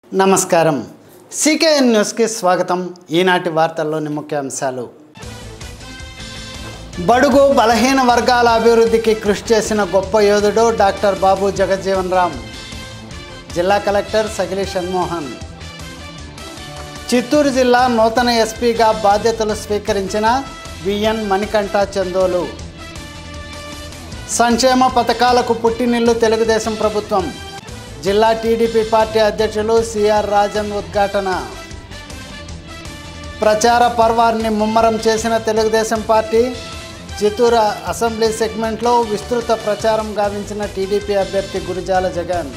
నమస్కారం సికేఎన్ న్యూస్కి స్వాగతం ఈనాటి వార్తల్లోని ముఖ్యాంశాలు బడుగు బలహీన వర్గాల అభివృద్ధికి కృషి చేసిన గొప్ప యోధుడు డాక్టర్ బాబు జగజ్జీవన్ రామ్ జిల్లా కలెక్టర్ సగిలి షణ్మోహన్ చిత్తూరు జిల్లా నూతన ఎస్పీగా బాధ్యతలు స్వీకరించిన విఎన్ మణికంఠ చందోలు సంక్షేమ పథకాలకు పుట్టినిల్లు తెలుగుదేశం ప్రభుత్వం జిల్లా టీడీపీ పార్టీ అధ్యక్షులు సిఆర్ రాజన్ ఉద్ఘాటన ప్రచార పర్వాన్ని ముమ్మరం చేసిన తెలుగుదేశం పార్టీ చిత్తూరు అసెంబ్లీ సెగ్మెంట్లో విస్తృత ప్రచారం గావించిన టీడీపీ అభ్యర్థి గురిజాల జగన్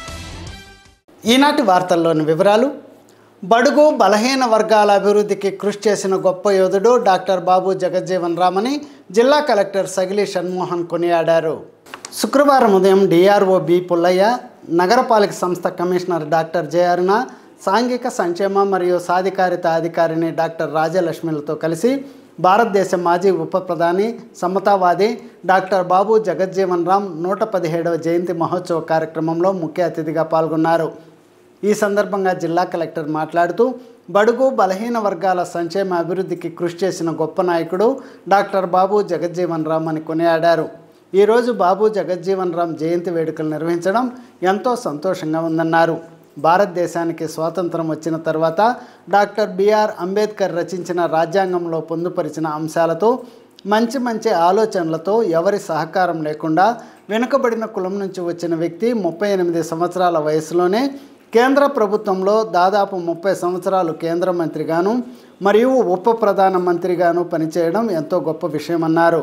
ఈనాటి వార్తల్లోని వివరాలు బడుగు బలహీన వర్గాల అభివృద్ధికి కృషి చేసిన గొప్ప యోధుడు డాక్టర్ బాబు జగజ్జీవన్ రామని జిల్లా కలెక్టర్ సగిలి షణ్మోహన్ కొనియాడారు శుక్రవారం ఉదయం డిఆర్ఓ బి పుల్లయ్య నగరపాలక సంస్థ కమిషనర్ డాక్టర్ జే అరుణ సాంఘిక సంక్షేమ మరియు సాధికారిత అధికారిని డాక్టర్ రాజలక్ష్మిలతో కలిసి భారతదేశ మాజీ ఉప ప్రధాని సమతావాది డాక్టర్ బాబు జగజ్జీవన్ రామ్ నూట పదిహేడవ జయంతి మహోత్సవ కార్యక్రమంలో ముఖ్య అతిథిగా పాల్గొన్నారు ఈ సందర్భంగా జిల్లా కలెక్టర్ మాట్లాడుతూ బడుగు బలహీన వర్గాల సంక్షేమ అభివృద్ధికి కృషి చేసిన గొప్ప నాయకుడు డాక్టర్ బాబు జగజ్జీవన్ రామ్ అని కొనియాడారు ఈరోజు బాబు జగజ్జీవన్ రామ్ జయంతి వేడుకలు నిర్వహించడం ఎంతో సంతోషంగా ఉందన్నారు భారతదేశానికి స్వాతంత్రం వచ్చిన తర్వాత డాక్టర్ బిఆర్ అంబేద్కర్ రచించిన రాజ్యాంగంలో పొందుపరిచిన అంశాలతో మంచి మంచి ఆలోచనలతో ఎవరి సహకారం లేకుండా వెనుకబడిన కులం నుంచి వచ్చిన వ్యక్తి ముప్పై ఎనిమిది సంవత్సరాల వయసులోనే కేంద్ర ప్రభుత్వంలో దాదాపు ముప్పై సంవత్సరాలు కేంద్ర మంత్రిగాను మరియు ఉప ప్రధాన మంత్రిగాను పనిచేయడం ఎంతో గొప్ప విషయమన్నారు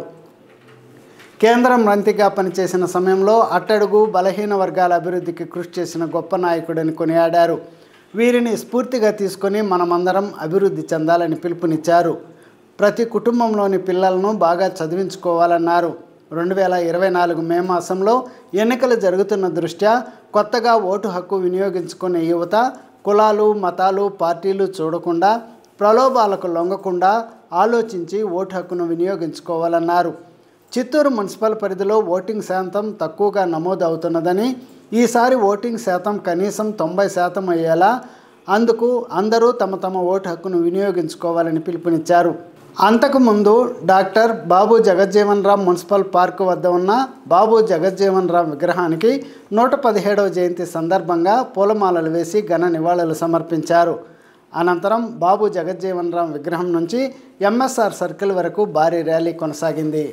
కేంద్రం మంత్రిగా పనిచేసిన సమయంలో అట్టడుగు బలహీన వర్గాల అభివృద్ధికి కృషి చేసిన గొప్ప నాయకుడని కొనియాడారు వీరిని స్ఫూర్తిగా తీసుకొని మనమందరం అభివృద్ధి చెందాలని పిలుపునిచ్చారు ప్రతి కుటుంబంలోని పిల్లలను బాగా చదివించుకోవాలన్నారు రెండు వేల ఇరవై నాలుగు మే మాసంలో ఎన్నికలు జరుగుతున్న దృష్ట్యా కొత్తగా ఓటు హక్కు వినియోగించుకునే యువత కులాలు మతాలు పార్టీలు చూడకుండా ప్రలోభాలకు లొంగకుండా ఆలోచించి ఓటు హక్కును వినియోగించుకోవాలన్నారు చిత్తూరు మున్సిపల్ పరిధిలో ఓటింగ్ శాతం తక్కువగా నమోదు అవుతున్నదని ఈసారి ఓటింగ్ శాతం కనీసం తొంభై శాతం అయ్యేలా అందుకు అందరూ తమ తమ ఓటు హక్కును వినియోగించుకోవాలని పిలుపునిచ్చారు అంతకుముందు doctor Babu Jagjivan Ram municipal park వద్ద ఉన్న బాబు జగజ్జీవన్ రామ్ విగ్రహానికి నూట పదిహేడవ జయంతి సందర్భంగా పూలమాలలు వేసి ఘన నివాళులు సమర్పించారు అనంతరం బాబు జగజ్జీవన్ రామ్ విగ్రహం నుంచి ఎంఎస్ఆర్ సర్కిల్ వరకు భారీ ర్యాలీ కొనసాగింది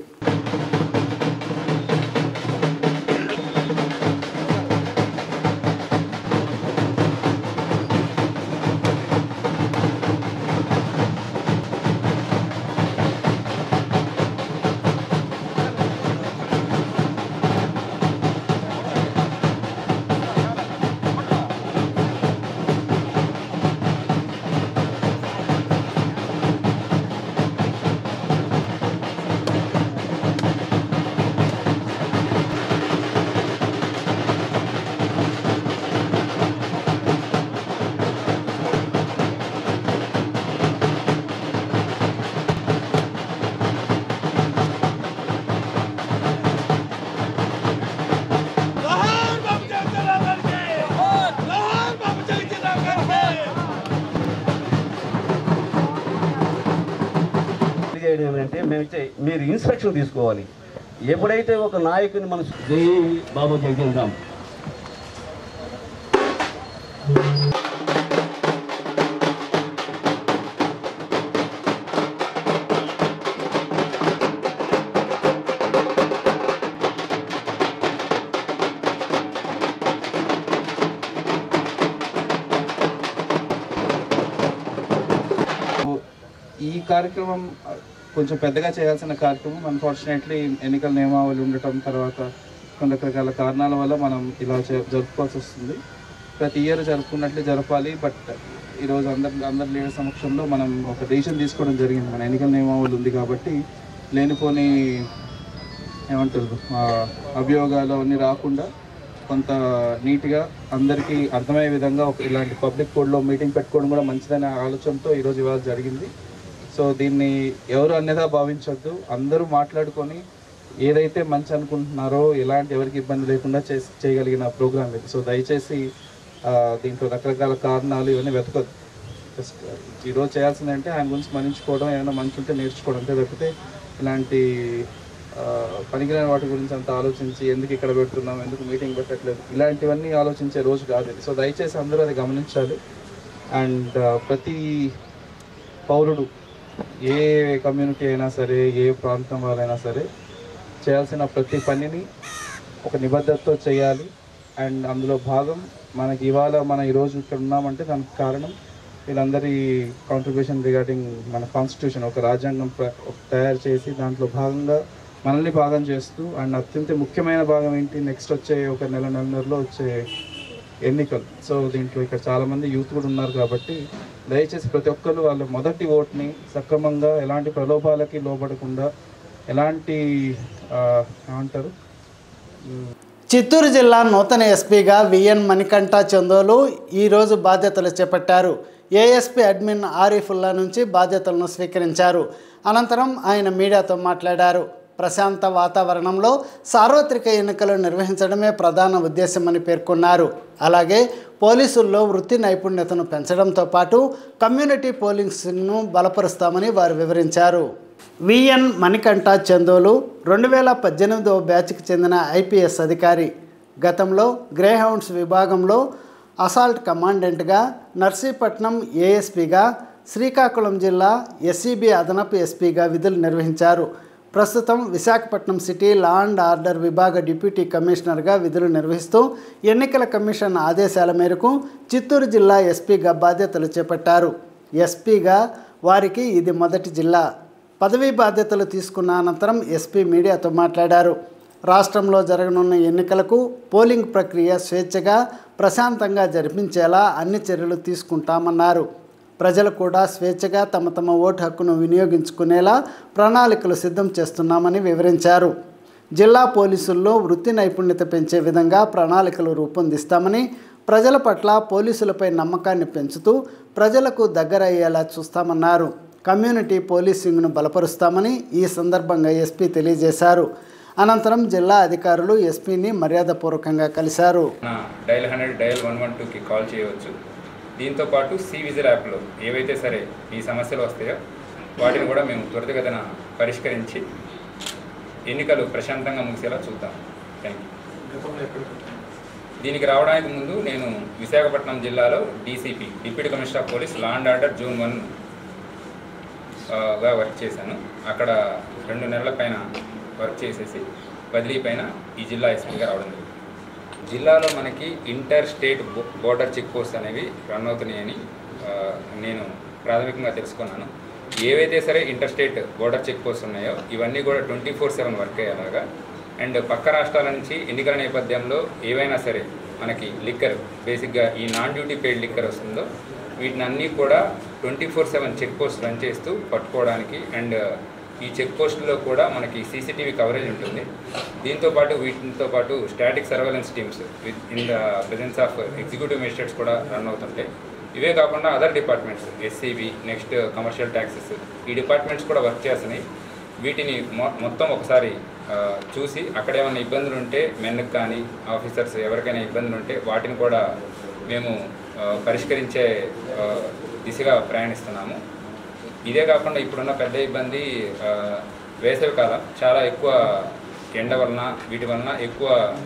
जोहार बाबू जगजीवन राम के जोहार बाबू जगजीवन राम के చేయడం ఏమంటే మేము ఇచ్చే మీరు ఇన్స్ట్రక్షన్ తీసుకోవాలి ఎప్పుడైతే ఒక నాయకుని మనం జై బాబు జగన్ రామ్ ఈ కార్యక్రమం కొంచెం పెద్దగా చేయాల్సిన కార్యక్రమం అన్ఫార్చునేట్లీ ఎన్నికల నియమావళి ఉండటం తర్వాత కొన్ని రకరకాల కారణాల వల్ల మనం ఇలా జ- జరుపుకోవాల్సి వస్తుంది ప్రతి ఇయర్ జరుపుకున్నట్లే జరపాలి బట్ ఈరోజు అందరి అందరి లీడర్ సమక్షంలో మనం ఒక డెసిషన్ తీసుకోవడం జరిగింది మన ఎన్నికల నియమావళి ఉంది కాబట్టి లేనిపోని ఏమంటారు ఆ, అభియోగాలు అవన్నీ రాకుండా కొంత నీట్గా అందరికీ అర్థమయ్యే విధంగా ఒక ఇలాంటి పబ్లిక్ కోడ్లో మీటింగ్ పెట్టుకోవడం కూడా మంచిదనే ఆలోచనతో ఈరోజు ఇవాళ జరిగింది సో దీన్ని ఎవరు అన్యదా భావించొద్దు అందరూ మాట్లాడుకొని ఏదైతే మంచి అనుకుంటున్నారో ఎలాంటి ఎవరికి ఇబ్బంది లేకుండా చేసి చేయగలిగిన ప్రోగ్రామ్ ఇది సో దయచేసి ఆ, దీంట్లో రకరకాల కారణాలు ఇవన్నీ వెతకొద్దు జస్ట్ ఈరోజు చేయాల్సింది అంటే ఆయన గురించి స్మరించుకోవడం ఏమైనా మంచి ఉంటే నేర్చుకోవడం అంతే తప్పితే ఇలాంటి ఆ, పనికిరాని వాటి గురించి అంత ఆలోచించి ఎందుకు ఇక్కడ పెడుతున్నాం ఎందుకు మీటింగ్ పెట్టట్లేదు ఇలాంటివన్నీ ఆలోచించే రోజు కాదు ఇది సో దయచేసి అందరూ అది గమనించాలి అండ్ ప్రతి పౌరుడు ఏ కమ్యూనిటీ అయినా సరే ఏ ప్రాంతం వాళ్ళైనా సరే చేయాల్సిన ప్రతి పనిని ఒక నిబద్ధతతో చేయాలి అండ్ అందులో భాగం మనకి ఇవాళ మనం ఈరోజు ఇక్కడ ఉన్నామంటే దానికి కారణం వీళ్ళందరి కాంట్రిబ్యూషన్ రిగార్డింగ్ మన కాన్స్టిట్యూషన్ ఒక రాజ్యాంగం ప్ర- ఒక తయారు చేసి దాంట్లో భాగంగా మనల్ని భాగం చేస్తూ అండ్ అత్యంత ముఖ్యమైన భాగం ఏంటి నెక్స్ట్ వచ్చే ఒక నెల నెలన్నరలో వచ్చే ఎన్నికలు సో దీంట్లో ఇక్కడ చాలామంది యూత్ కూడా ఉన్నారు కాబట్టి దయచేసి ప్రతి ఒక్కరు వాళ్ళ మొదటి ఓట్ని సక్రమంగా ఎలాంటి ప్రలోభాలకి లోబడకుండా ఎలాంటి ఆ, ఏమంటారు చిత్తూరు జిల్లా నూతన ఎస్పీగా విఎన్ మణికంఠ చందోలు ఈరోజు బాధ్యతలు చేపట్టారు ఏఎస్పీ అడ్మిన్ ఆరిఫుల్లా నుంచి బాధ్యతలను స్వీకరించారు అనంతరం ఆయన మీడియాతో మాట్లాడారు ప్రశాంత వాతావరణంలో సార్వత్రిక ఎన్నికలు నిర్వహించడమే ప్రధాన ఉద్దేశమని పేర్కొన్నారు అలాగే పోలీసుల్లో వృత్తి నైపుణ్యతను పెంచడంతో పాటు కమ్యూనిటీ పోలీసింగ్ను బలపరుస్తామని వారు వివరించారు విఎన్ మణికంఠ చందోలు రెండు వేల పద్దెనిమిదవ బ్యాచ్కి చెందిన ఐపీఎస్ అధికారి గతంలో గ్రేహౌండ్స్ విభాగంలో అసాల్ట్ కమాండెంట్గా నర్సీపట్నం ఏఎస్పీగా శ్రీకాకుళం జిల్లా ఎస్సీబీ అదనపు ఎస్పీగా విధులు నిర్వహించారు ప్రస్తుతం Visakhapatnam city law and order విభాగ డిప్యూటీ కమిషనర్గా విధులు నిర్వహిస్తూ ఎన్నికల కమిషన్ ఆదేశాల మేరకు చిత్తూరు జిల్లా ఎస్పీగా బాధ్యతలు చేపట్టారు ఎస్పీగా వారికి ఇది మొదటి జిల్లా పదవీ బాధ్యతలు తీసుకున్న అనంతరం ఎస్పీ మీడియాతో మాట్లాడారు రాష్ట్రంలో జరగనున్న ఎన్నికలకు పోలింగ్ ప్రక్రియ స్వేచ్ఛగా ప్రశాంతంగా జరిపించేలా అన్ని చర్యలు తీసుకుంటామన్నారు ప్రజలు కూడా స్వేచ్ఛగా తమ తమ ఓటు హక్కును వినియోగించుకునేలా ప్రణాళికలు సిద్ధం చేస్తున్నామని వివరించారు జిల్లా పోలీసుల్లో వృత్తి నైపుణ్యత పెంచే విధంగా ప్రణాళికలు రూపొందిస్తామని ప్రజల పట్ల పోలీసులపై నమ్మకాన్ని పెంచుతూ ప్రజలకు దగ్గర అయ్యేలా చూస్తామన్నారు కమ్యూనిటీ పోలీసింగ్ను బలపరుస్తామని ఈ సందర్భంగా ఎస్పీ తెలియజేశారు అనంతరం జిల్లా అధికారులు ఎస్పీని మర్యాదపూర్వకంగా కలిశారు నా dial hundred dial one one టూకి కాల్ చేయవచ్చు దీంతో పాటు సి విజిల్ యాప్లో ఏవైతే సరే ఈ సమస్యలు వస్తాయో వాటిని కూడా మేము త్వరితగతిన పరిష్కరించి ఎన్నికలు ప్రశాంతంగా ముగిసేలా చూద్దాం థ్యాంక్ యూ దీనికి రావడానికి ముందు నేను విశాఖపట్నం జిల్లాలో DCP deputy commissioner of police law and order June one uh, గా వర్క్ చేశాను అక్కడ రెండు నెలల పైన వర్క్ చేసేసి బదిలీ పైన ఈ జిల్లా ఎస్పీగా రావడం జరిగింది జిల్లాలో మనకి inter state bo- border check post అనేవి రన్ అవుతున్నాయని ఆ, నేను ప్రాథమికంగా తెలుసుకున్నాను ఏవైతే సరే inter state border check post ఉన్నాయో ఇవన్నీ కూడా ట్వంటీ ఫోర్ సెవెన్ వర్క్ అయ్యేలాగా అండ్ పక్క రాష్ట్రాల నుంచి ఎన్నికల నేపథ్యంలో ఏవైనా సరే మనకి లిక్కర్ బేసిక్గా ఈ నాన్ డ్యూటీ పెయిడ్ లిక్కర్ వస్తుందో వీటిని అన్నీ కూడా twenty four seven check post run చేస్తూ పట్టుకోవడానికి అండ్ ఈ చెక్ పోస్టులో కూడా మనకి సీసీటీవీ కవరేజ్ ఉంటుంది దీంతో పాటు వీటితో పాటు static surveillance teams with in the presence of executive magistrates కూడా రన్ అవుతుంటాయి ఇవే కాకుండా other departments SCB next commercial taxes ఈ డిపార్ట్మెంట్స్ కూడా వర్క్ చేస్తున్నాయి వీటిని మొ- మొత్తం ఒకసారి ఆ, చూసి అక్కడ ఏమైనా ఇబ్బందులు ఉంటే మెన్కి కానీ ఆఫీసర్స్ ఎవరికైనా ఇబ్బందులు ఉంటే వాటిని కూడా మేము ఆ, పరిష్కరించే ఆ, దిశగా ప్రయాణిస్తున్నాము ఇదే కాకుండా ఇప్పుడున్న పెద్ద ఇబ్బంది ఆ, వేసవి కాలం చాలా ఎక్కువ ఎండ వలన వీటి వలన ఎక్కువ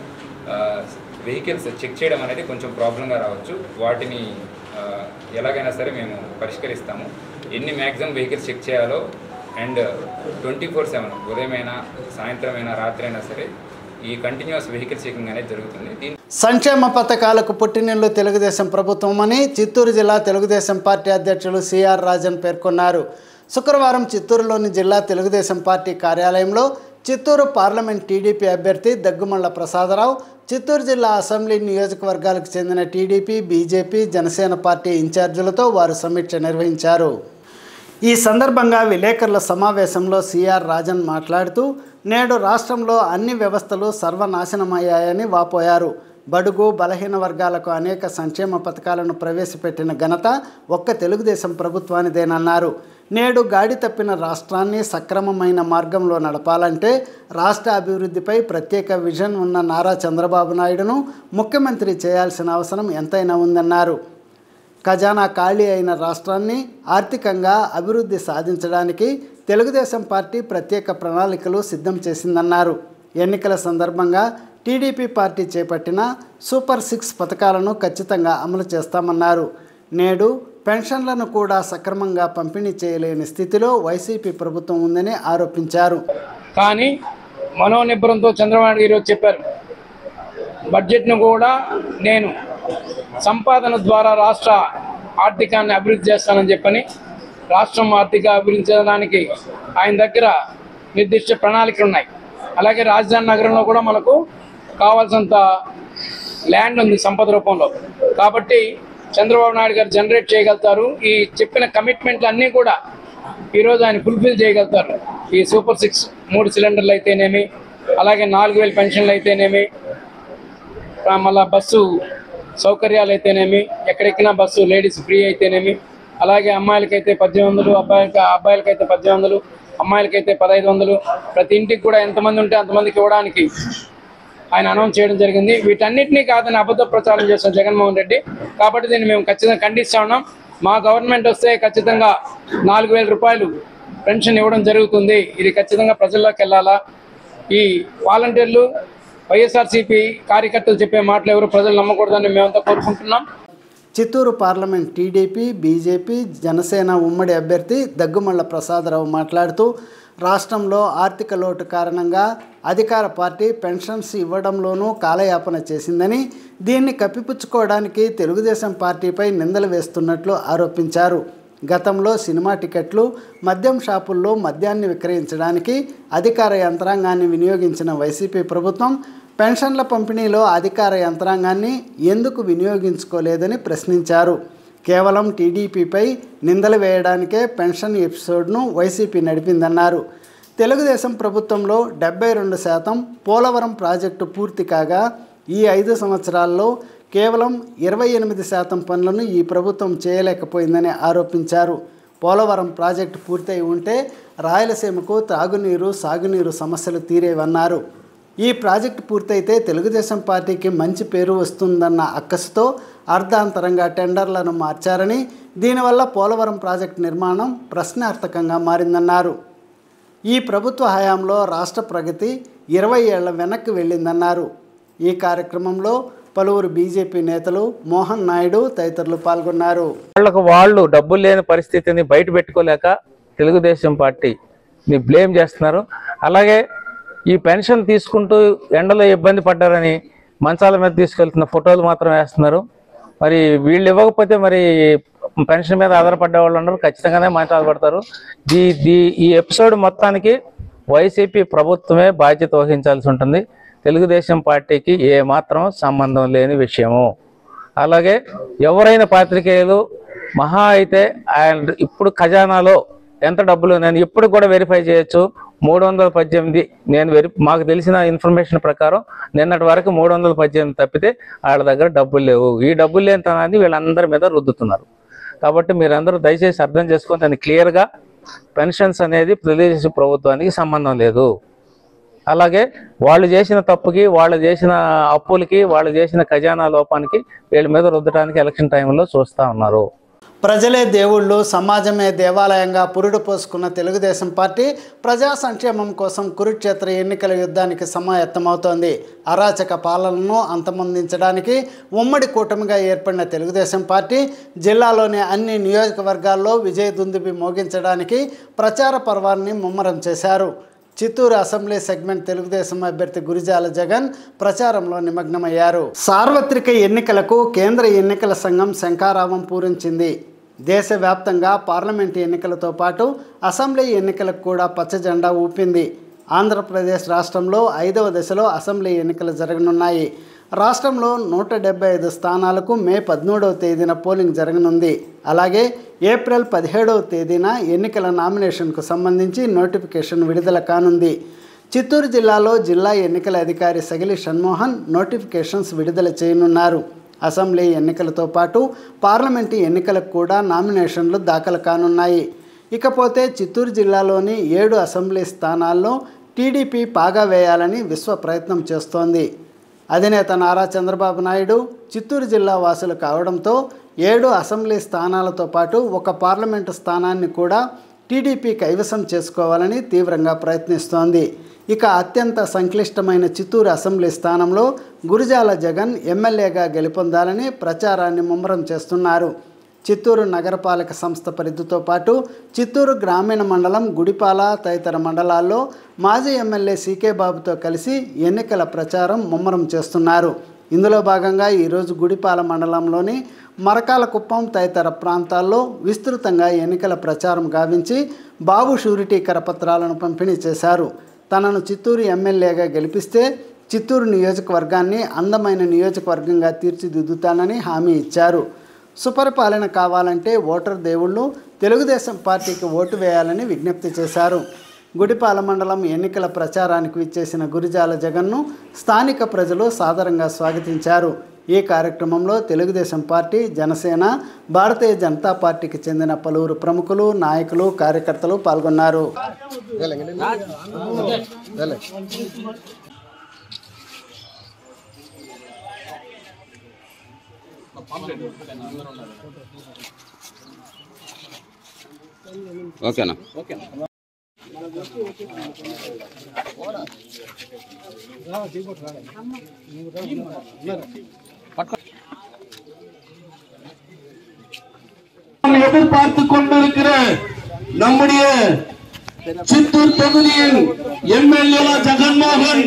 వెహికల్స్ చెక్ చేయడం అనేది కొంచెం ప్రాబ్లంగా రావచ్చు వాటిని ఆ, ఎలాగైనా సరే మేము పరిష్కరిస్తాము ఎన్ని మ్యాక్సిమం వెహికల్స్ చెక్ చేయాలో అండ్ ట్వంటీ ఫోర్ సెవెన్ ఉదయమైనా సాయంత్రమైనా రాత్రి అయినా సరే ఈ కంటిన్యూస్ వెహికల్ చెకింగ్ అనేది జరుగుతుంది దీని సంక్షేమ పథకాలకు పుట్టినిల్లు తెలుగుదేశం ప్రభుత్వమని చిత్తూరు జిల్లా తెలుగుదేశం పార్టీ అధ్యక్షులు సిఆర్ రాజన్ పేర్కొన్నారు శుక్రవారం చిత్తూరులోని జిల్లా తెలుగుదేశం పార్టీ కార్యాలయంలో చిత్తూరు పార్లమెంట్ టీడీపీ అభ్యర్థి దగ్గుమల్ల ప్రసాదరావు చిత్తూరు జిల్లా అసెంబ్లీ నియోజకవర్గాలకు చెందిన టీడీపీ బీజేపీ జనసేన పార్టీ ఇన్ఛార్జీలతో వారు సమీక్ష నిర్వహించారు ఈ సందర్భంగా విలేకరుల సమావేశంలో సిఆర్ రాజన్ మాట్లాడుతూ నేడు రాష్ట్రంలో అన్ని వ్యవస్థలు సర్వనాశనమయ్యాయని వాపోయారు బడుగు బలహీన వర్గాలకు అనేక సంక్షేమ పథకాలను ప్రవేశపెట్టిన ఘనత ఒక్క తెలుగుదేశం ప్రభుత్వానిదేనన్నారు నేడు గాడి తప్పిన రాష్ట్రాన్ని సక్రమమైన మార్గంలో నడపాలంటే రాష్ట్ర అభివృద్ధిపై ప్రత్యేక విజన్ ఉన్న నారా చంద్రబాబు నాయుడును ముఖ్యమంత్రి చేయాల్సిన అవసరం ఎంతైనా ఉందన్నారు ఖజానా ఖాళీ అయిన రాష్ట్రాన్ని ఆర్థికంగా అభివృద్ధి సాధించడానికి తెలుగుదేశం పార్టీ ప్రత్యేక ప్రణాళికలు సిద్ధం చేసిందన్నారు ఎన్నికల సందర్భంగా టీడీపీ పార్టీ చేపట్టిన సూపర్ సిక్స్ పథకాలను ఖచ్చితంగా అమలు చేస్తామన్నారు నేడు పెన్షన్లను కూడా సక్రమంగా పంపిణీ చేయలేని స్థితిలో వైసీపీ ప్రభుత్వం ఉందని ఆరోపించారు కానీ మనోనిబ్బరంతో చంద్రబాబు నాయుడు ఈరోజు చెప్పారు బడ్జెట్ను కూడా నేను సంపాదన ద్వారా రాష్ట్ర ఆర్థికాన్ని అభివృద్ధి చేస్తానని చెప్పని రాష్ట్రం ఆర్థిక అభివృద్ధి చేయడానికి ఆయన దగ్గర నిర్దిష్ట ప్రణాళికలు ఉన్నాయి అలాగే రాజధాని నగరంలో కూడా మనకు కావాల్సినంత ల్యాండ్ ఉంది సంపద రూపంలో కాబట్టి చంద్రబాబు నాయుడు గారు జనరేట్ చేయగలుగుతారు ఈ చెప్పిన కమిట్మెంట్లు అన్నీ కూడా ఈరోజు ఆయన ఫుల్ఫిల్ చేయగలుగుతారు ఈ సూపర్ సిక్స్ మూడు సిలిండర్లు అయితేనేమి అలాగే నాలుగు వేల పెన్షన్లు అయితేనేమి ఆ, మళ్ళా బస్సు సౌకర్యాలు అయితేనేమి ఎక్కడెక్కినా బస్సు లేడీస్ ఫ్రీ అయితేనేమి అలాగే అమ్మాయిలకైతే పద్దెనిమిది వందలు అబ్బాయిలకి అబ్బాయిలకైతే పద్దెనిమిది వందలు అమ్మాయిలకైతే పదహైదు వందలు ప్రతి ఇంటికి కూడా ఎంతమంది ఉంటే అంతమందికి ఇవ్వడానికి ఆయన అనౌన్స్ చేయడం జరిగింది వీటన్నిటినీ కాదని అబద్ధ ప్రచారం చేస్తున్న జగన్మోహన్ రెడ్డి కాబట్టి దీన్ని మేము ఖచ్చితంగా ఖండిస్తా ఉన్నాం మా గవర్నమెంట్ వస్తే ఖచ్చితంగా నాలుగు వేల రూపాయలు పెన్షన్ ఇవ్వడం జరుగుతుంది ఇది ఖచ్చితంగా ప్రజల్లోకి వెళ్ళాలా ఈ వాలంటీర్లు వైఎస్ఆర్సీపీ కార్యకర్తలు చెప్పే మాటలు ఎవరు ప్రజలు నమ్మకూడదని మేమంతా కోరుకుంటున్నాం Chittoor parliament TDP BJP Janasena ఉమ్మడి అభ్యర్థి దగ్గుమల్ల ప్రసాదరావు మాట్లాడుతూ రాష్ట్రంలో ఆర్థిక లోటు కారణంగా అధికార పార్టీ పెన్షన్స్ ఇవ్వడంలోనూ కాలయాపన చేసిందని దీన్ని కప్పిపుచ్చుకోవడానికి తెలుగుదేశం పార్టీపై నిందలు వేస్తున్నట్లు ఆరోపించారు గతంలో సినిమా టికెట్లు మద్యం షాపుల్లో మద్యాన్ని విక్రయించడానికి అధికార యంత్రాంగాన్ని వినియోగించిన వైసీపీ ప్రభుత్వం పెన్షన్ల పంపిణీలో అధికార యంత్రాంగాన్ని ఎందుకు వినియోగించుకోలేదని ప్రశ్నించారు కేవలం టీడీపీపై నిందలు వేయడానికే పెన్షన్ ఎపిసోడ్ను వైసీపీ నడిపిందన్నారు తెలుగుదేశం ప్రభుత్వంలో డెబ్బై రెండు శాతం పోలవరం ప్రాజెక్టు పూర్తి కాగా ఈ ఐదు సంవత్సరాల్లో కేవలం ఇరవై ఎనిమిది శాతం పనులను ఈ ప్రభుత్వం చేయలేకపోయిందని ఆరోపించారు పోలవరం ప్రాజెక్టు పూర్తయి ఉంటే రాయలసీమకు త్రాగునీరు సాగునీరు సమస్యలు తీరేవన్నారు ఈ ప్రాజెక్టు పూర్తయితే తెలుగుదేశం పార్టీకి మంచి పేరు వస్తుందన్న అక్కసుతో అర్ధాంతరంగా టెండర్లను మార్చారని దీనివల్ల పోలవరం ప్రాజెక్టు నిర్మాణం ప్రశ్నార్థకంగా మారిందన్నారు ఈ ప్రభుత్వ హయాంలో రాష్ట్ర ప్రగతి ఇరవై ఏళ్ల వెనక్కి వెళ్ళిందన్నారు ఈ కార్యక్రమంలో పలువురు బీజేపీ నేతలు మోహన్ నాయుడు తదితరులు పాల్గొన్నారు వాళ్ళకు వాళ్ళు డబ్బులు లేని పరిస్థితిని బయట పెట్టుకోలేక తెలుగుదేశం పార్టీని బ్లేమ్ చేస్తున్నారు అలాగే ఈ పెన్షన్ తీసుకుంటూ ఎండలో ఇబ్బంది పడ్డారని మంచాల మీద తీసుకెళ్తున్న ఫోటోలు మాత్రం వేస్తున్నారు మరి వీళ్ళు ఇవ్వకపోతే మరి పెన్షన్ మీద ఆధారపడ్డ వాళ్ళు ఉన్నారు ఖచ్చితంగానే మాట్లాడబడతారు దీ దీ ఈ ఎపిసోడ్ మొత్తానికి వైసీపీ ప్రభుత్వమే బాధ్యత వహించాల్సి ఉంటుంది తెలుగుదేశం పార్టీకి ఏ మాత్రం సంబంధం లేని విషయము అలాగే ఎవరైనా పాత్రికేయులు మహా అయితే ఆయన ఇప్పుడు ఖజానాలో ఎంత డబ్బులు నేను ఇప్పుడు కూడా వెరిఫై చేయొచ్చు మూడు వందల పద్దెనిమిది నేను వెరి మాకు తెలిసిన ఇన్ఫర్మేషన్ ప్రకారం నిన్నటి వరకు మూడు వందల పద్దెనిమిది తప్పితే వాళ్ళ దగ్గర డబ్బులు లేవు ఈ డబ్బులు లేనితనాన్ని వీళ్ళందరి మీద రుద్దుతున్నారు కాబట్టి మీరందరూ దయచేసి అర్థం చేసుకొని దాన్ని క్లియర్గా పెన్షన్స్ అనేది తెలుగుదేశం ప్రభుత్వానికి సంబంధం లేదు అలాగే వాళ్ళు చేసిన తప్పుకి వాళ్ళు చేసిన అప్పులకి వాళ్ళు చేసిన ఖజానా లోపానికి వీళ్ళ మీద రుద్దడానికి ఎలక్షన్ టైంలో చూస్తూ ఉన్నారు ప్రజలే దేవుళ్ళు సమాజమే దేవాలయంగా పురుడు పోసుకున్న తెలుగుదేశం పార్టీ ప్రజా సంక్షేమం కోసం కురుక్షేత్ర ఎన్నికల యుద్ధానికి సమాయత్తమవుతోంది అరాచక పాలనను అంతమొందించడానికి ఉమ్మడి కూటమిగా ఏర్పడిన తెలుగుదేశం పార్టీ జిల్లాలోని అన్ని నియోజకవర్గాల్లో విజయ దుందుబి మోగించడానికి ప్రచార పర్వాన్ని ముమ్మరం చేశారు చిత్తూరు అసెంబ్లీ సెగ్మెంట్ తెలుగుదేశం అభ్యర్థి గురిజాల జగన్ ప్రచారంలో నిమగ్నమయ్యారు సార్వత్రిక ఎన్నికలకు కేంద్ర ఎన్నికల సంఘం శంఖారావం పూరించింది దేశవ్యాప్తంగా పార్లమెంటు ఎన్నికలతో పాటు అసెంబ్లీ ఎన్నికలకు కూడా పచ్చ జెండా ఊపింది ఆంధ్రప్రదేశ్ రాష్ట్రంలో ఐదవ దశలో అసెంబ్లీ ఎన్నికలు జరగనున్నాయి రాష్ట్రంలో నూట డెబ్బై ఐదు స్థానాలకు మే పదమూడవ తేదీన పోలింగ్ జరగనుంది అలాగే ఏప్రిల్ పదిహేడవ తేదీన ఎన్నికల నామినేషన్కు సంబంధించి నోటిఫికేషన్ విడుదల కానుంది చిత్తూరు జిల్లాలో జిల్లా ఎన్నికల అధికారి సగిలి షణ్మోహన్ నోటిఫికేషన్స్ విడుదల చేయనున్నారు అసెంబ్లీ ఎన్నికలతో పాటు పార్లమెంటు ఎన్నికలకు కూడా నామినేషన్లు దాఖలు కానున్నాయి ఇకపోతే చిత్తూరు జిల్లాలోని ఏడు అసెంబ్లీ స్థానాల్లో టీడీపీ పాగా వేయాలని విశ్వ ప్రయత్నం చేస్తోంది అధినేత నారా చంద్రబాబు నాయుడు చిత్తూరు జిల్లా వాసులు కావడంతో ఏడు అసెంబ్లీ స్థానాలతో పాటు ఒక పార్లమెంటు స్థానాన్ని కూడా టీడీపీ కైవసం చేసుకోవాలని తీవ్రంగా ప్రయత్నిస్తోంది ఇక అత్యంత సంక్లిష్టమైన చిత్తూరు అసెంబ్లీ స్థానంలో గురుజాల జగన్ ఎమ్మెల్యేగా గెలుపొందాలని ప్రచారాన్ని ముమ్మరం చేస్తున్నారు చిత్తూరు నగరపాలక సంస్థ పరిధితో పాటు చిత్తూరు గ్రామీణ మండలం గుడిపాల తదితర మండలాల్లో మాజీ ఎమ్మెల్యే సీకే బాబుతో కలిసి ఎన్నికల ప్రచారం ముమ్మరం చేస్తున్నారు ఇందులో భాగంగా ఈరోజు గుడిపాల మండలంలోని మరకాలకుప్పం తదితర ప్రాంతాల్లో విస్తృతంగా ఎన్నికల ప్రచారం గావించి బాబు షూరిటీ కరపత్రాలను పంపిణీ చేశారు తనను చిత్తూరు ఎమ్మెల్యేగా గెలిపిస్తే చిత్తూరు నియోజకవర్గాన్ని అందమైన నియోజకవర్గంగా తీర్చిదిద్దుతానని హామీ ఇచ్చారు సుపరిపాలన కావాలంటే ఓటర్ దేవుళ్ళు తెలుగుదేశం పార్టీకి ఓటు వేయాలని విజ్ఞప్తి చేశారు గుడిపాల మండలం ఎన్నికల ప్రచారానికి విచ్చేసిన గురిజాల జగన్ను స్థానిక ప్రజలు సాదరంగా స్వాగతించారు ఈ కార్యక్రమంలో తెలుగుదేశం పార్టీ జనసేన భారతీయ జనతా పార్టీకి చెందిన పలువురు ప్రముఖులు నాయకులు కార్యకర్తలు పాల్గొన్నారు ఓకేనా எதிர்பார்த்து கொண்டிருக்கிற நம்முடைய சித்தூர் தொகுதியின் எம்எல்ஏ ஜெகன்மோகன்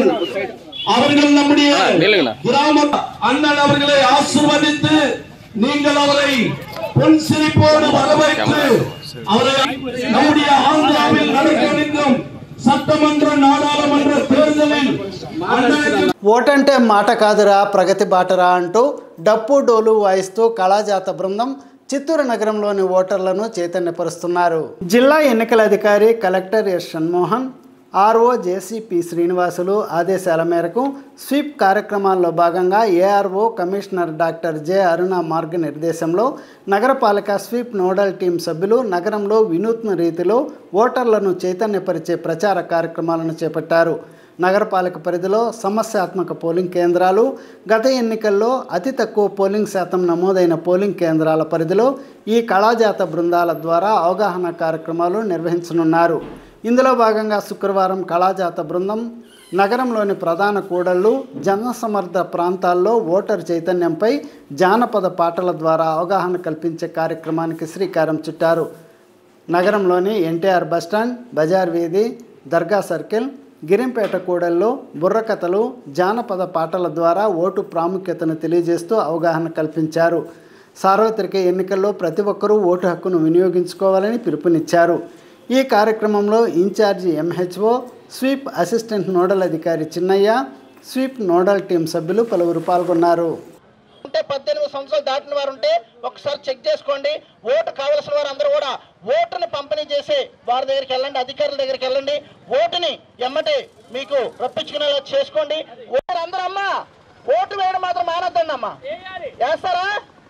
அவர்கள் நம்முடைய கிராம அண்ணன் அவர்களை ஆசிர்வதித்து நீங்கள் அவரை பொன் சிரிப்போடு வரவேற்று அவரை நம்முடைய ஆந்திராவில் நடக்கவிருக்கும் சட்டமன்ற நாடாளுமன்ற தேர்தலில் அண்ணனுக்கு ఓటంటే మాట కాదురా ప్రగతి బాటరా అంటూ డప్పు డోలు వాయిస్తూ కళాజాత బృందం చిత్తూరు నగరంలోని ఓటర్లను చైతన్యపరుస్తున్నారు జిల్లా ఎన్నికల అధికారి collector S Shanmohan RO JCP Srinivasulu ఆదేశాల మేరకు స్వీప్ కార్యక్రమాల్లో భాగంగా ARO commissioner doctor J Aruna మార్గనిర్దేశంలో నగరపాలక స్వీప్ నోడల్ టీం సభ్యులు నగరంలో వినూత్న రీతిలో ఓటర్లను చైతన్యపరిచే ప్రచార కార్యక్రమాలను చేపట్టారు నగరపాలక పరిధిలో సమస్యాత్మక పోలింగ్ కేంద్రాలు గత ఎన్నికల్లో అతి తక్కువ పోలింగ్ శాతం నమోదైన పోలింగ్ కేంద్రాల పరిధిలో ఈ కళాజాత బృందాల ద్వారా అవగాహన కార్యక్రమాలు నిర్వహించనున్నారు ఇందులో భాగంగా శుక్రవారం కళాజాత బృందం నగరంలోని ప్రధాన కూడళ్లు జనసమర్థ ప్రాంతాల్లో ఓటర్ చైతన్యంపై జానపద పాటల ద్వారా అవగాహన కల్పించే కార్యక్రమానికి శ్రీకారం చుట్టారు నగరంలోని ఎన్టీఆర్ బస్టాండ్ బజార్ వీధి దర్గా సర్కిల్ గిరింపేట కూడల్లో బుర్రకథలు జానపద పాటల ద్వారా ఓటు ప్రాముఖ్యతను తెలియజేస్తూ అవగాహన కల్పించారు సార్వత్రిక ఎన్నికల్లో ప్రతి ఒక్కరూ ఓటు హక్కును వినియోగించుకోవాలని పిలుపునిచ్చారు ఈ కార్యక్రమంలో incharge MHO SVEEP assistant nodal అధికారి చిన్నయ్య స్వీప్ నోడల్ టీం సభ్యులు పలువురు పాల్గొన్నారు ఉంటే పద్దెనిమిది సంవత్సరాలు దాటిన వారు ఉంటే ఒకసారి చెక్ చేసుకోండి ఓటు కావలసిన వారు అందరూ కూడా ఓటుని పంపిణీ చేసి వారి దగ్గరికి వెళ్ళండి అధికారుల దగ్గరికి వెళ్ళండి ఓటుని ఎమ్మటి మీకు రప్పించుకునేలా చేసుకోండి ఓటు అందరూ అమ్మా ఓటు వేయడం మాత్రం మానద్దండి అమ్మా వేస్తారా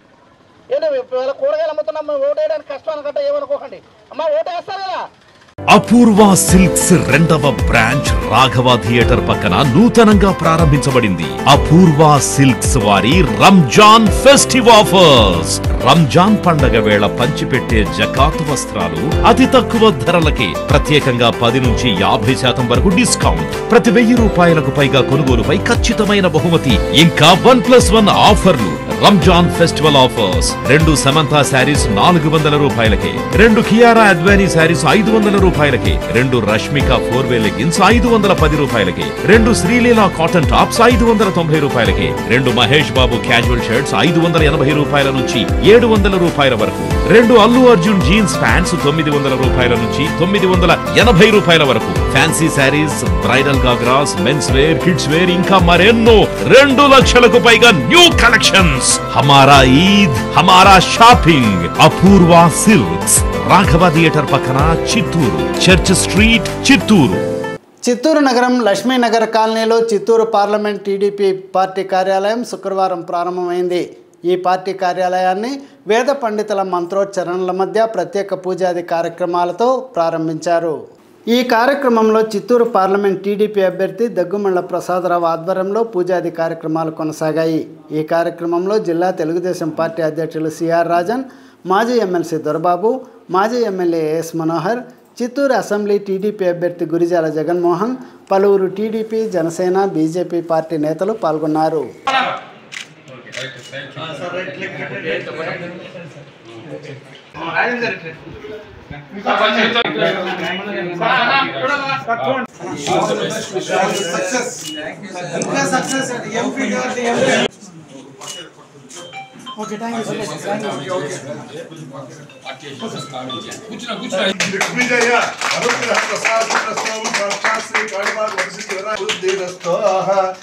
ఏంటి వీళ్ళ కూరగాయలు అమ్ముతున్నాం ఓటు వేయడానికి కష్టం అనుకుంటే ఏమనుకోకండి అమ్మా ఓటు వేస్తారు కదా అపూర్వ సిల్క్స్ రెండవ బ్రాంచ్ రాఘవ థియేటర్ పక్కన నూతనంగా ప్రారంభించబడింది అపూర్వ సిల్క్స్ వారి రంజాన్ ఫెస్టివ్ ఆఫర్స్ రంజాన్ పండగ వేళ పంచిపెట్టే జకాత్ వస్త్రాలు అతి తక్కువ ధరలకే ప్రత్యేకంగా పది నుంచి యాభై శాతం వరకు డిస్కౌంట్ ప్రతి వెయ్యి రూపాయలకు పైగా కొనుగోలుపై ఖచ్చితమైన బహుమతి ఇంకా వన్ ప్లస్ వన్ ఆఫర్లు రంజాన్ ఫెస్టివల్ ఆఫర్స్ రెండు సమంతా శారీస్ నాలుగు వందల రూపాయలకే రెండు కియారా అద్వానీ శారీస్ ఐదు వందల రూపాయలకే రెండు రష్మిక ఫోర్ వే లెగిన్స్ ఐదు వందల పది రూపాయలకే రెండు శ్రీలీల కాటన్ టాప్స్ ఐదు వందల తొంభై రూపాయలకే రెండు మహేష్ బాబు క్యాజువల్ షర్ట్స్ ఐదు వందల ఎనభై రూపాయల నుంచి ఏడు వందల రూపాయల వరకు రెండు అల్లు అర్జున్ జీన్స్ ప్యాంట్స్ తొమ్మిది వందల రూపాయల నుంచి తొమ్మిది వందల ఎనభై రూపాయల వరకు fancy saris bridal ghagras men's wear kids wear ఇంకా మరెన్నో రెండు లక్షలకు పైగా న్యూ కలెక్షన్స్ హమారా ఈద్ హమారా shopping Apoorva silks Raghava theatre పక్కన చిత్తూరు చర్చ్ స్ట్రీట్ చిత్తూరు చిత్తూరు నగరం లక్ష్మీనగర్ కాలనీలో చిత్తూరు పార్లమెంట్ టీడీపీ పార్టీ కార్యాలయం శుక్రవారం ప్రారంభమైంది ఈ పార్టీ కార్యాలయాన్ని వేద పండితుల మంత్రోచ్చరణల మధ్య ప్రత్యేక పూజాది కార్యక్రమాలతో ప్రారంభించారు ఈ కార్యక్రమంలో చిత్తూరు పార్లమెంట్ టీడీపీ అభ్యర్థి దగ్గుమళ్ళ ప్రసాదరావు ఆధ్వర్యంలో పూజాది కార్యక్రమాలు కొనసాగాయి ఈ కార్యక్రమంలో జిల్లా తెలుగుదేశం పార్టీ అధ్యక్షులు సిఆర్ రాజన్ మాజీ ఎమ్మెల్సీ దొరబాబు మాజీ MLA S Manohar Chittoor assembly TDP అభ్యర్థి గురిజాల జగన్మోహన్ పలువురు టీడీపీ జనసేన బీజేపీ పార్టీ నేతలు పాల్గొన్నారు దిగ్విజయ అనుగ్రహ ప్రసాద ప్రస్తోం సాక్షాత్ శ్రీ కాళిమాత వరసిద్ధివర బుద్ధిరస్తోః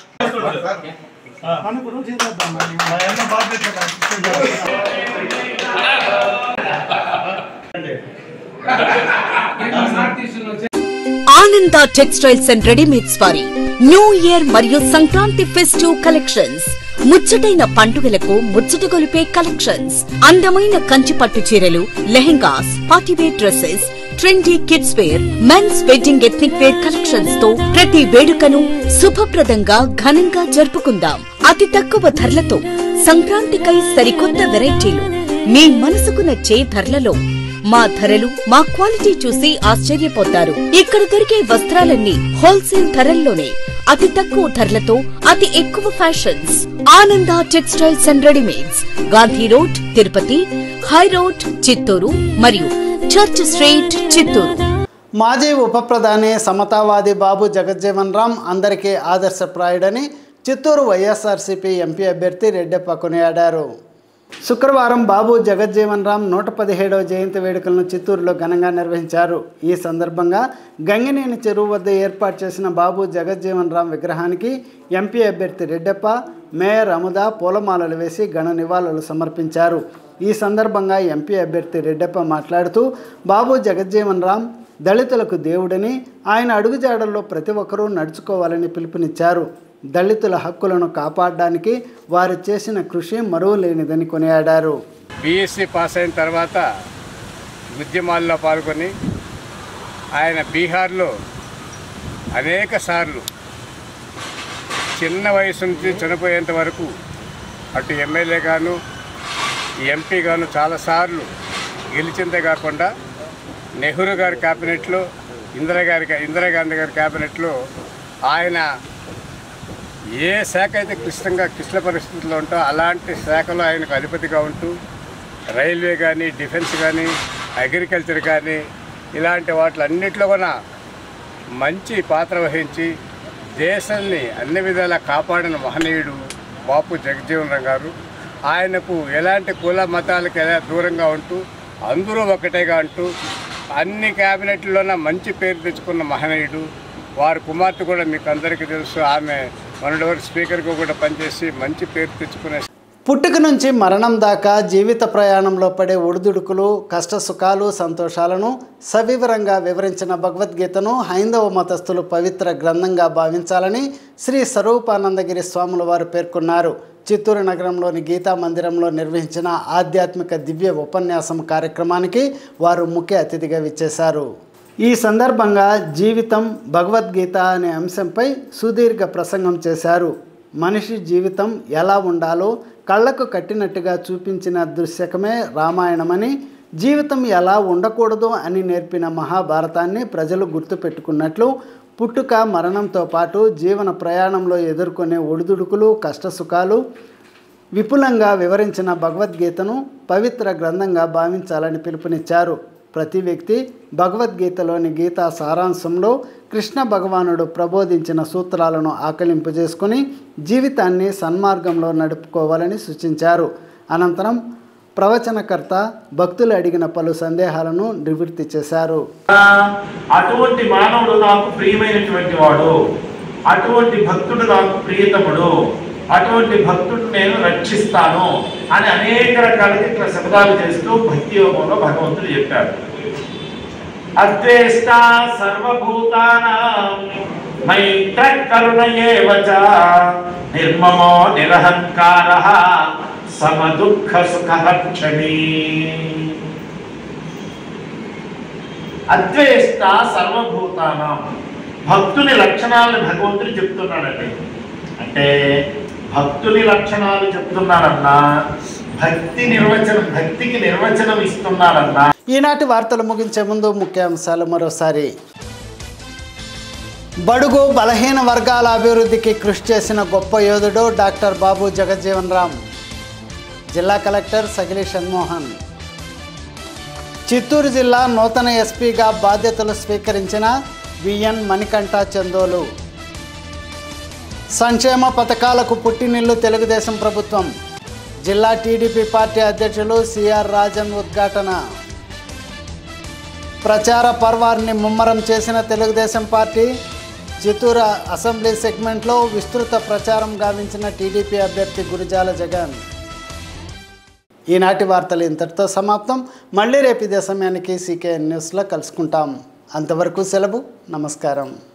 ఆనంద టెక్స్టైల్స్ అండ్ రెడీమేడ్స్ వారి న్యూ ఇయర్ మరియు సంక్రాంతి ఫెస్టివ్ కలెక్షన్స్ ముచ్చటైన పండుగలకు ముచ్చట గొలిపే కలెక్షన్స్ అందమైన కంచి పట్టు చీరలు lehengas party wear dresses trendy kids wear men's wedding ethnic wear collections తో ప్రతి వేడుకను శుభప్రదంగా ఘనంగా జరుపుకుందాం అతి తక్కువ ధరలతో సంక్రాంతికై సరికొత్త వెరైటీలు మీ మనసుకు నచ్చే ధరలలో మా ధరలు మా క్వాలిటీ చూసి ఆశ్చర్యపోతారు ఇక్కడ దొరికే వస్త్రాలన్నీ హోల్సేల్ ధరల్లోనే అతి తక్కువ ధరలతో అతి ఎక్కువ fashions Ananda textiles and readymades Gandhi road Tirupati high road Chittoor మరియు చర్చ్ స్ట్రీట్ చిత్తూరు మాజీ ఉప ప్రధాని సమతావాది బాబు జగజ్జీవన్ రామ్ అందరికీ ఆదర్శప్రాయుడని చిత్తూరు వైఎస్ఆర్సీపీ ఎంపీ అభ్యర్థి రెడ్డెప్ప కొనియాడారు శుక్రవారం బాబు జగజ్జీవన్ రామ్ నూట పదిహేడవ జయంతి వేడుకలను చిత్తూరులో ఘనంగా నిర్వహించారు ఈ సందర్భంగా గంగినేని చెరువు వద్ద ఏర్పాటు చేసిన బాబు జగజ్జీవన్ రామ్ విగ్రహానికి ఎంపీ అభ్యర్థి రెడ్డెప్ప మేయర్ అముద పూలమాలలు వేసి ఘన నివాళులు సమర్పించారు ఈ సందర్భంగా ఎంపీ అభ్యర్థి రెడ్డెప్ప మాట్లాడుతూ బాబు జగజ్జీవన్ రామ్ దళితులకు దేవుడని ఆయన అడుగుజాడల్లో ప్రతి ఒక్కరూ నడుచుకోవాలని పిలుపునిచ్చారు దళితుల హక్కులను కాపాడడానికి వారు చేసిన కృషి మరువలేనిదని కొనియాడారు బీఎస్సీ పాస్ అయిన తర్వాత ఉద్యమాల్లో పాల్గొని ఆయన బీహార్లో అనేక సార్లు చిన్న వయసు నుంచి చనిపోయేంత వరకు అటు ఎమ్మెల్యే గాను ఎంపీ గాను చాలాసార్లు గెలిచిందే కాకుండా నెహ్రూ గారి క్యాబినెట్లో ఇందిరా గారి ఇందిరాగాంధీ గారి క్యాబినెట్లో ఆయన ఏ శాఖ అయితే క్లిష్టంగా క్లిష్ట పరిస్థితుల్లో ఉంటో అలాంటి శాఖలో ఆయనకు అధిపతిగా ఉంటూ రైల్వే కానీ డిఫెన్స్ కానీ అగ్రికల్చర్ కానీ ఇలాంటి వాటిలన్నింటిలో కూడా మంచి పాత్ర వహించి దేశాన్ని అన్ని విధాలా కాపాడిన మహనీయుడు బాపు జగజ్జీవన్ రామ్ గారు ఆయనకు ఎలాంటి కుల మతాలకు ఎలా దూరంగా ఉంటూ అందరూ ఒకటేగా అంటూ అన్ని క్యాబినెట్లలోన మంచి పేరు తెచ్చుకున్న మహనీయుడు వారి కుమార్తె కూడా మీకు అందరికీ తెలుసు ఆమె మొన్నటి స్పీకర్గా కూడా పనిచేసి మంచి పేరు తెచ్చుకునే పుట్టుక నుంచి మరణం దాకా జీవిత ప్రయాణంలో పడే ఒడిదుడుకులు కష్ట సుఖాలు సంతోషాలను సవివరంగా వివరించిన భగవద్గీతను హైందవ మతస్థులు పవిత్ర గ్రంథంగా భావించాలని శ్రీ స్వరూపానందగిరి స్వాముల వారు పేర్కొన్నారు చిత్తూరు నగరంలోని గీతా మందిరంలో నిర్వహించిన ఆధ్యాత్మిక దివ్య ఉపన్యాసం కార్యక్రమానికి వారు ముఖ్య అతిథిగా విచ్చేశారు ఈ సందర్భంగా జీవితం భగవద్గీత అనే అంశంపై సుదీర్ఘ ప్రసంగం చేశారు మనిషి జీవితం ఎలా ఉండాలో కళ్ళకు కట్టినట్టుగా చూపించిన దృశ్యకమే రామాయణమని జీవితం ఎలా ఉండకూడదు అని నేర్పిన మహాభారతాన్ని ప్రజలు గుర్తుపెట్టుకున్నట్లు పుట్టుక మరణంతో పాటు జీవన ప్రయాణంలో ఎదుర్కొనే ఒడిదుడుకులు కష్టసుఖాలు విపులంగా వివరించిన భగవద్గీతను పవిత్ర గ్రంథంగా భావించాలని పిలుపునిచ్చారు ప్రతి వ్యక్తి భగవద్గీతలోని గీతా సారాంశంలో కృష్ణ భగవానుడు ప్రబోధించిన సూత్రాలను ఆకలింపజేసుకుని జీవితాన్ని సన్మార్గంలో నడుపుకోవాలని సూచించారు అనంతరం ప్రవచనకర్త భక్తులు అడిగిన పలు సందేహాలను నివృత్తి చేశారు అటువంటి మానవుడు నాకు ప్రియమైనటువంటి వాడు అటువంటి భక్తుడు నాకు ప్రియతముడు అటువంటి భక్తుడు నేను రక్షిస్తాను అని అనేక రకాలుగా ఇట్లా శబ్దాలు చేస్తూ భక్తి యోగంలో భగవంతుడు చెప్పాడు అద్వేష్ట సర్వభూతానాం మైత్ర కరుణ ఏవ చ నిర్మమో నిరహంకార సమదుఃఖ సుఖహర్షణి అద్వేష్ట సర్వభూతానం భక్తుని లక్షణాలను భగవంతుడు చెప్తున్నాడండి అంటే భక్తుని లక్షణాలు చెప్తున్నారన్నా భక్తి నిర్వచనం భక్తికి నిర్వచనం ఇస్తున్నారన్నా ఈనాటి వార్తలు ముగించే ముందు ముఖ్యాంశాలు మరోసారి బడుగు బలహీన వర్గాల అభివృద్ధికి కృషి చేసిన గొప్ప యోధుడు డాక్టర్ బాబు జగజ్జీవన్ రామ్ జిల్లా కలెక్టర్ సగిలి షణ్మోహన్ చిత్తూరు జిల్లా నూతన ఎస్పీగా బాధ్యతలు స్వీకరించిన విఎన్ మణికంఠ చందోలు సంక్షేమ పథకాలకు పుట్టినిల్లు తెలుగుదేశం ప్రభుత్వం జిల్లా టీడీపీ పార్టీ అధ్యక్షులు సిఆర్ రాజన్ ఉద్ఘాటన ప్రచార పర్వాన్ని ముమ్మరం చేసిన తెలుగుదేశం పార్టీ చిత్తూరు అసెంబ్లీ సెగ్మెంట్లో విస్తృత ప్రచారం గావించిన టీడీపీ అభ్యర్థి గురిజాల జగన్ ఈనాటి వార్తలు ఇంతటితో సమాప్తం మళ్ళీ రేపు ఇదే సమయానికి సీకేఎన్ న్యూస్లో కలుసుకుంటాం అంతవరకు సెలవు నమస్కారం